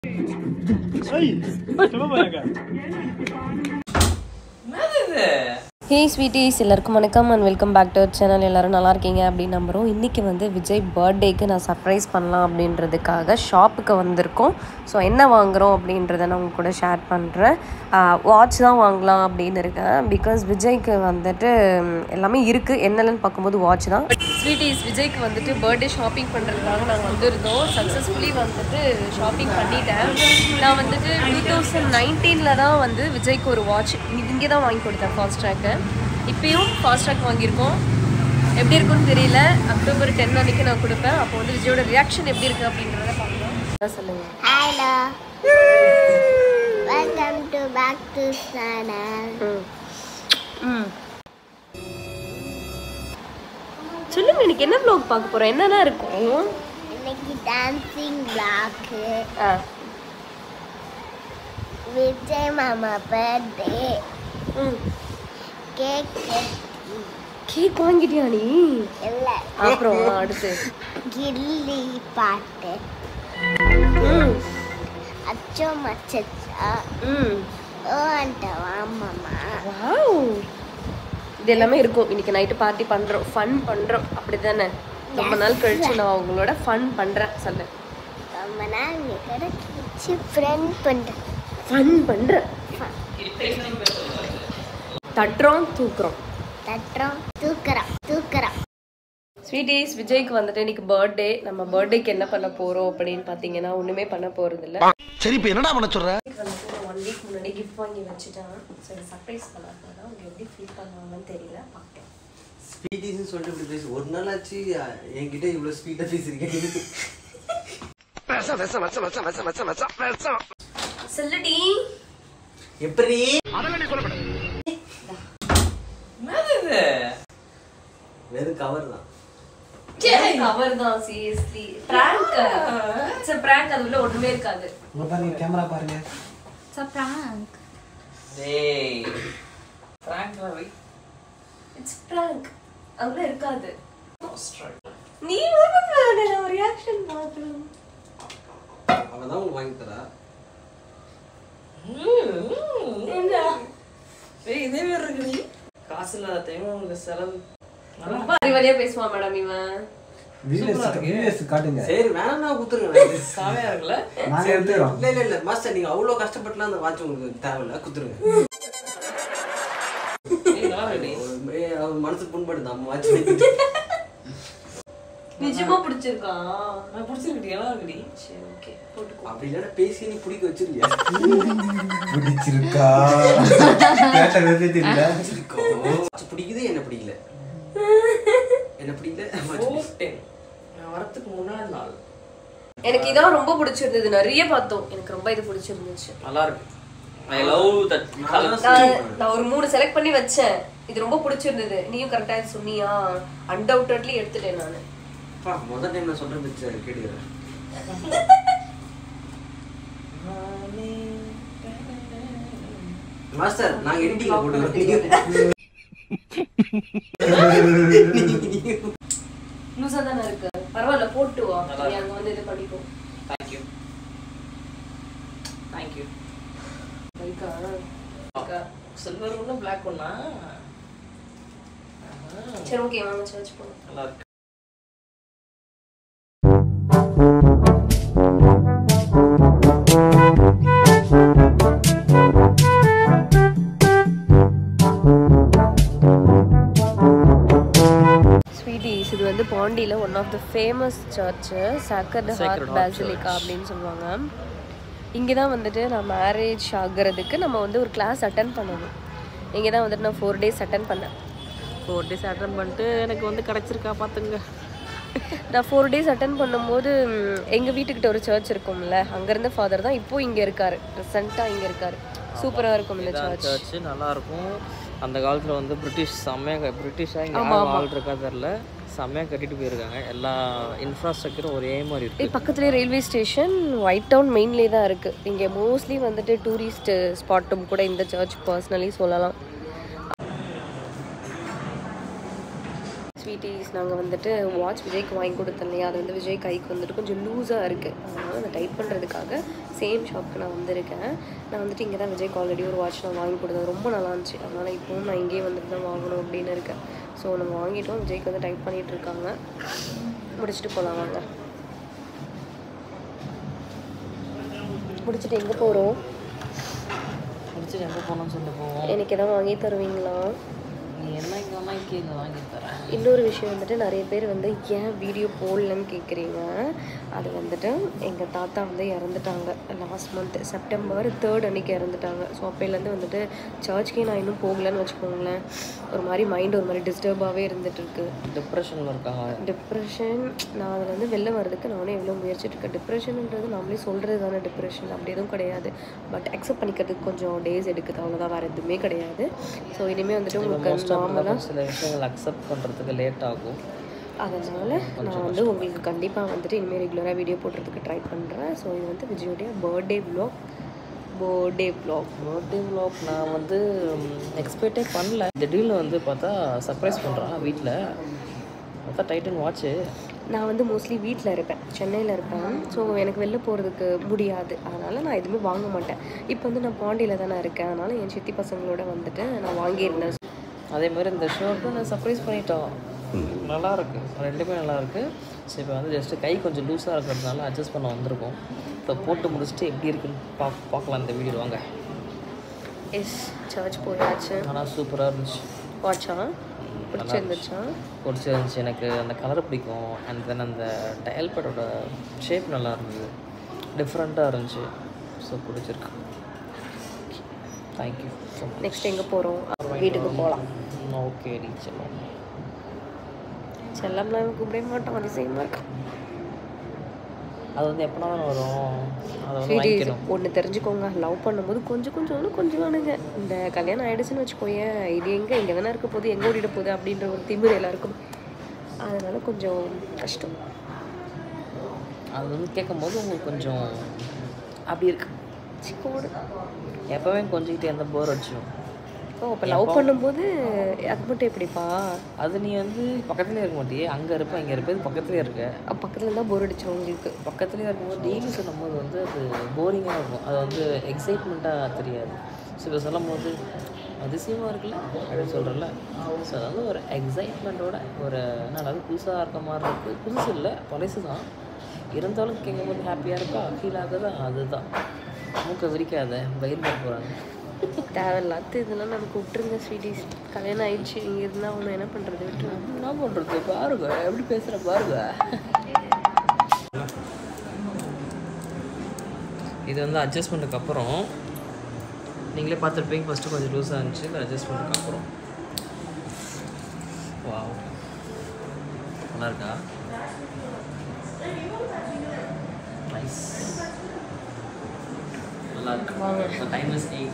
ஹே sweeties எல்லாருக்கும் வணக்கம் and welcome back to our channel எல்லாரும் நல்லா இருக்கீங்க அப்படின்னு நம்புகிறோம் இன்றைக்கி வந்து விஜய் பர்த்டேக்கு நான் சர்ப்ரைஸ் பண்ணலாம் அப்படின்றதுக்காக ஷாப்புக்கு வந்திருக்கோம் ஸோ என்ன வாங்குகிறோம் அப்படின்றத நான் உங்க கூட ஷேர் பண்ணுறேன் வாட்ச் தான் வாங்கலாம் அப்படின்னு இருக்கேன் பிகாஸ் விஜய்க்கு வந்துட்டு ம், எல்லாமே இருக்குது என்னலன்னு பார்க்கும்போது வாட்ச் தான் ஸ்வீட்டிஸ் விஜய்க்கு வந்துட்டு பர்த்டே ஷாப்பிங் பண்ணுறதுக்காக நாங்கள் வந்திருந்தோம் சக்ஸஸ்ஃபுல்லி வந்துட்டு ஷாப்பிங் பண்ணிட்டேன் நான் வந்துட்டு டூ தௌசண்ட் நைன்டீனில் தான் வந்து விஜய்க்கு ஒரு வாட்ச் இங்கே தான் வாங்கி கொடுத்தேன் ஃபாஸ்ட் ட்ராக்கு இப்பயும் ஃபாஸ்ட் ட்ராக் வாங்கியிருக்கோம் எப்படி இருக்குன்னு தெரியல அக்டோபர் டென் அன்னைக்கு நான் கொடுப்பேன் அப்போ வந்து விஜயோட ரியாக்ஷன் எப்படி இருக்குது அப்படின்றத பார்க்கலாம் அதான் சொல்லுங்க Hello. Welcome to back to channel. ம் ம் சொல்லுங்க இன்னைக்கு என்ன vlog பார்க்க போகிறோம் என்னென்ன இருக்கும் இன்னைக்கு டான்சிங் பிளாக் ஆ விஜய் மாமா பர்த்டே ம் கேக் கேக் வாங்கிட்டியா நீ இல்லை அப்புறம் அடுத்து கில்லி பாட்டு ம் அச்சோ மச்சச்சா ம் ஓ அந்த வாமாமா வாவ் இது எல்லாமே இருக்கும் இன்னைக்கு நைட்டு பார்ட்டி பண்றோம் ஃபன் பண்றோம் அப்படிதானே ரொம்ப நாள் கழிச்சு நான் உங்களோட ஃபன் பண்றேன் சொல்லு ரொம்ப நாள் நீ கிடைச்சி ஃப்ரெண்ட் பண்ணுறேன் ஃபன் பண்றேன் தட்டுறோம் தூக்குறோம் தட்டுறோம் தூக்குறோம் தூக்குறோம் ஸ்வீட்டிஸ் விஜய்க்கு வந்துட்டு இன்னைக்கு பர்த்டே நம்ம பர்த்டேக்கு என்ன பண்ண போறோம் அப்படின்னு பாத்தீங்கன்னா ஒண்ணுமே பண்ண போறது இல்ல சரி இப்ப என்னடா பண்ண சொல்ற வந்துட்டு ஒன் வீக் முன்னாடி கிஃப்ட் வாங்கி வச்சுட்டேன் சரி சர்ப்ரைஸ் பண்ணாதான் அவங்க எப்படி ஃபீல் பண்ணுவாங்கன்னு தெரியல பார்க்கலாம் ஸ்பீடிஸ்னு சொல்லிட்டு இப்படி பேசு ஒரு நாள் ஆச்சு அஹ், என்கிட்ட இவ்வளவு ஸ்பீடா பேசுறீங்க சொல்லுடி எப்படி வெறும் கவர் தான் கவர் தான் சீரியஸ்லி பிராங்க் இட்ஸ் பிராங்க் அது உள்ள ஒண்ணுமே இருக்காது பாருங்க கேமரா பாருங்க டேய் பிராங்க்ல வை இட்ஸ் பிராங்க் அது உள்ள இருக்காது நீ ஒரு நான் ரியாக்ஷன் பார்க்கணும் அவன் தான் உங்களுக்கு வாங்கி தரா என்ன டேய் இதே மாதிரி இருக்குடி காசு இல்லாத டைம் உங்களுக்கு செலவு ரொம்ப அறிவாளியா பேசுவான் மேடம் இவன் சரி வேணா குத்துருங்க சாவையா இருக்குல்ல இல்ல இல்ல இல்ல மாஸ்டர் நீங்க அவ்வளவு கஷ்டப்பட்டுலாம் அந்த வாட்ச் உங்களுக்கு தேவையில்ல குத்துருங்க ஏய் நல்லா இருக்குடி ஒரு- ஏய், அவர் மனசு புண்படுது நம்ம வாட்ச் நிஜமா பிடிச்சிருக்கா நான் பிடிச்சிருக்குடி நல்லா இருக்குடி சரி ஓகே போட்டுக்கோ அப்படி இல்லைன்னா பேசி நீ பிடிக்க வச்சிருக்கியா பிடிச்சிருக்கா கேட்ட வெறுதே தெரியல வாட்ச் பிடிக்குது என்ன பிடிக்கல என்ன பிடிக்கல watch பிடிக்கல. போட்டேன் நான் வரத்துக்கு முன்னாடி நாள் எனக்கு இதான் ரொம்ப பிடிச்சிருந்தது நிறைய பார்த்தோம் எனக்கு ரொம்ப இது பிடிச்சிருந்துச்சு நல்லா இருக்கு ஐ லவ் தட் கலர் நான் நான் ஒரு மூணு செலக்ட் பண்ணி வச்சேன் இது ரொம்ப பிடிச்சிருந்தது நீயும் கரெக்டா சொன்னியா அன்டவுட்லி எடுத்துட்டேன் நான் அப்பா முதல் டைம் நான் சொல்ற பிச்சை கேட்டுக்கிறேன் மாஸ்டர் நாங்க எடிட்டிங்ல போட்டுக்கிறோம் லூசா தானே இருக்கு பரவாயில்ல போட்டு வா நீ அங்க வந்து இது பண்ணிக்கோ தேங்க் யூ தேங்க் யூ பைக்கா சில்வர் ஒன்று பிளாக் ஒண்ணா சரி ஓகே வாங்க சர்ச் போலாம் நல்லா இருக்கு ஸ்வீட்டிஸ் இது வந்து பாண்டியில் one of the famous church sacred heart basilica அப்படின்னு சொல்லுவாங்க இங்கே தான் வந்துட்டு நான் மேரேஜ் ஆகுறதுக்கு நம்ம வந்து ஒரு கிளாஸ் அட்டன் பண்ணணும் இங்கே தான் வந்துட்டு நான் ஃபோர் டேஸ் அட்டன் பண்ணேன் ஃபோர் டேஸ் அட்டன் பண்ணிட்டு எனக்கு வந்து கிடைச்சிருக்கா பார்த்துங்க நான் ஃபோர் டேஸ் அட்டன் பண்ணும்போது எங்கள் வீட்டுக்கிட்ட ஒரு சர்ச் இருக்கும்ல அங்கேருந்து ஃபாதர் தான் இப்போ இங்கே இருக்காரு ப்ரெசண்ட்டாக இங்கே இருக்காரு சூப்பராக இருக்கும் இந்த சர்ச் சர்ச்சு நல்லா இருக்கும் அந்த காலத்தில் வந்து பிரிட்டிஷ் செம்மையாக பிரிட்டிஷாக இங்கே யாரும் ஆள் இருக்கா தெரில செம்மையாக கட்டிட்டு போயிருக்காங்க எல்லா இன்ஃப்ராஸ்ட்ரக்சரும் ஒரே மாதிரி இருக்கு ஏய் பக்கத்துலேயே ரயில்வே ஸ்டேஷன் ஒயிட் டவுன் மெயின்லேயே தான் இருக்குது இங்கே மோஸ்ட்லி வந்துட்டு டூரிஸ்ட் ஸ்பாட்டும் கூட இந்த சர்ச் பர்சனலி சொல்லலாம் ஸ்வீட்டி ஸ்வீட்டிஸ் நாங்கள் வந்துட்டு வாட்ச் விஜய்க்கு வாங்கி கொடுத்தோம் இல்லையா அது வந்து விஜய் கைக்கு வந்துட்டு கொஞ்சம் லூஸாக இருக்குது அதனால் அதை டைட் பண்ணுறதுக்காக சேம் ஷாப்க்கு நான் வந்திருக்கேன் நான் வந்துட்டு இங்கே தான் விஜய்க்கு ஆல்ரெடி ஒரு வாட்ச் நான் வாங்கி கொடுத்தது ரொம்ப நல்லா இருந்துச்சு அதனால் இப்போவும் நான் இங்கேயே வந்துட்டு தான் வாங்கணும் அப்படின்னு இருக்கேன் ஸோ நம்ம வாங்கிட்டோம் விஜய்க்கு வந்து டைட் பண்ணிகிட்டு இருக்காங்க முடிச்சுட்டு போகலாம் வாங்க முடிச்சுட்டு எங்கே போகிறோம் முடிச்சுட்டு எங்கே போகணும்னு சொல்லிட்டு போவோம் எனக்கு எதாவது வாங்கி தருவீங்களா நீ என்ன இங்கே வேணா கேட்க வாங்கி தரேன் இன்னொரு விஷயம் வந்துட்டு நிறைய பேர் வந்து ஏன் வீடியோ போடலன்னு கேட்குறீங்க அது வந்துட்டு எங்கள் தாத்தா வந்து இறந்துட்டாங்க லாஸ்ட் மந்த் செப்டம்பர் தேர்ட் அன்னைக்கு இறந்துட்டாங்க ஸோ அப்போலேருந்து வந்துட்டு சர்ச்சுக்கே நான் இன்னும் போகலன்னு வச்சுக்கோங்களேன் ஒரு மாதிரி மைண்ட் ஒரு மாதிரி டிஸ்டர்பாகவே இருந்துட்டு இருக்கு டிப்ரெஷனில் இருக்காங்க டிப்ரெஷன் நான் அதில் வந்து வெளில வர்றதுக்கு நானே எவ்வளோ முயற்சிட்டு இருக்கேன் டிப்ரெஷன்ன்றது நம்மளே சொல்கிறது தானே டிப்ரெஷன் அப்படி எதுவும் கிடையாது பட் அக்செப்ட் பண்ணிக்கிறதுக்கு கொஞ்சம் டேஸ் எடுக்குது அவ்வளோதான் வேறு எதுவுமே கிடையாது ஸோ இனிமேல் வந்துட்டு உங்களுக்கு மோஸ்ட் ஆஃப் நார்மலாக சில விஷயங்கள் அக்செப்ட் பண்ணுறதுக்கு லேட் ஆகும் அதனால் நான் வந்து உங்களுக்கு கண்டிப்பாக வந்துட்டு இனிமேல் ரெகுலராக வீடியோ போடுறதுக்கு ட்ரை பண்ணுறேன் ஸோ இது வந்து விஜயோடைய birthday vlog birthday vlog birthday vlog நான் வந்து எக்ஸ்பெக்டே பண்ணல திடீர்னு வந்து பார்த்தா சர்ப்ரைஸ் பண்ணுறான் வீட்டில் பார்த்தா டைட்டன் வாட்ச்சு நான் வந்து மோஸ்ட்லி வீட்டில் இருப்பேன் சென்னையில் இருப்பேன் ஸோ எனக்கு வெளில போகிறதுக்கு முடியாது அதனால் நான் எதுவுமே வாங்க மாட்டேன் இப்போ வந்து நான் பாண்டியில் தானே இருக்கேன் அதனால் என் சித்தி பசங்களோட வந்துட்டு நான் வாங்கியிருந்தேன் அதே மாதிரி இந்த ஷர்ட்டும் நான் சர்ப்ரைஸ் பண்ணிட்டோம் நல்லா இருக்கு ரெண்டுமே நல்லா இருக்கு ஸோ இப்போ வந்து ஜஸ்ட்டு கை கொஞ்சம் லூஸாக இருக்கிறதுனால அட்ஜஸ்ட் பண்ண வந்திருக்கோம் இப்போ போட்டு முடிச்சுட்டு எப்படி இருக்குன்னு பா பார்க்கலாம் இந்த வீடியோ வாங்க எஸ் சர்ச் போயாச்சு ஆனால் சூப்பராக இருந்துச்சு வாட்சா பிடிச்சிருந்துச்சா பிடிச்சிருந்துச்சு எனக்கு அந்த கலர் பிடிக்கும் அண்ட் தென் அந்த டயல் பேடோட ஷேப் நல்லா இருந்தது டிஃப்ரெண்ட்டாக இருந்துச்சு ஸோ பிடிச்சிருக்கு தேங்க்யூ ஸோ மச் நெக்ஸ்ட் எங்கே போகிறோம் வீட்டுக்கு போகலாம் ஓகே ரீச் எல்லாம் செல்லம்லாம் இவன் கூப்பிடவே மாட்டான் அதிசயமாக இருக்கும் அது வந்து எப்போனா தானே வரும் அதை வந்து சரி வாங்கிக்கணும் ஒன்று தெரிஞ்சுக்கோங்க லவ் பண்ணும்போது கொஞ்சம் கொஞ்சம் கொஞ்சம் வேணுங்க இந்த கல்யாணம் ஆயிடுச்சுன்னு வச்சுக்கோயேன் இது எங்கே இங்கே தானே இருக்க போகுது எங்கே ஓடிட போகுது அப்படின்ற ஒரு திமிர் எல்லாருக்கும் அதனால கொஞ்சம் கஷ்டம் அது வந்து கேட்கும்போது உங்களுக்கு கொஞ்சம் அப்படி இருக்கு சிக்கோடு எப்போவே கொஞ்சிக்கிட்டே எந்த போர் அடிச்சிடும் ஓ அப்போ லவ் பண்ணும்போது அது மட்டும் எப்படிப்பா அது நீ வந்து பக்கத்துலேயே இருக்க மாட்டியே அங்கே இருப்ப இங்கே இருப்பது பக்கத்துலேயே இருக்க அப்ப பக்கத்துல இருந்தால் போர் அடிச்சிடும் உங்களுக்கு பக்கத்துலேயே இருக்கும்போது டெய்லி சொல்லும்போது வந்து அது போரிங்காக இருக்கும் அது வந்து எக்ஸைட்மெண்ட்டாக தெரியாது ஸோ இப்போ சொல்லும் போது அதிசயமாக இருக்குல்ல அப்படின்னு சொல்கிறல ஸோ அது வந்து ஒரு எக்ஸைட்மெண்ட்டோட ஒரு என்னடா புதுசாக இருக்க மாதிரி இருக்குது புதுசு இல்லை பழசு தான் இருந்தாலும் கேட்கும்போது ஹாப்பியாக இருக்கா ஃபீல் ஆகுதா அதுதான் மூக்கை விரிக்காத பயிர் போகிறாங்க தேவையில்லாத இதெல்லாம் நமக்கு விட்டுருங்க ஸ்வீட்டிஸ் கல்யாணம் ஆயிடுச்சு இங்கே இருந்தால் அவனை என்ன பண்ணுறது விட்டுருங்க என்ன பண்ணுறது பாருங்க எப்படி பேசுகிற பாருங்க இது வந்து அட்ஜஸ்ட்மெண்ட்டுக்கு அப்புறம் நீங்களே பார்த்துருப்பீங்க ஃபஸ்ட்டு கொஞ்சம் லூஸாக இருந்துச்சு இந்த அட்ஜஸ்ட்மெண்ட்டுக்கு அப்புறம் வாவ் நல்லா இருக்கா நைஸ் நல்லா இருக்கு டைம் இஸ் எயிட்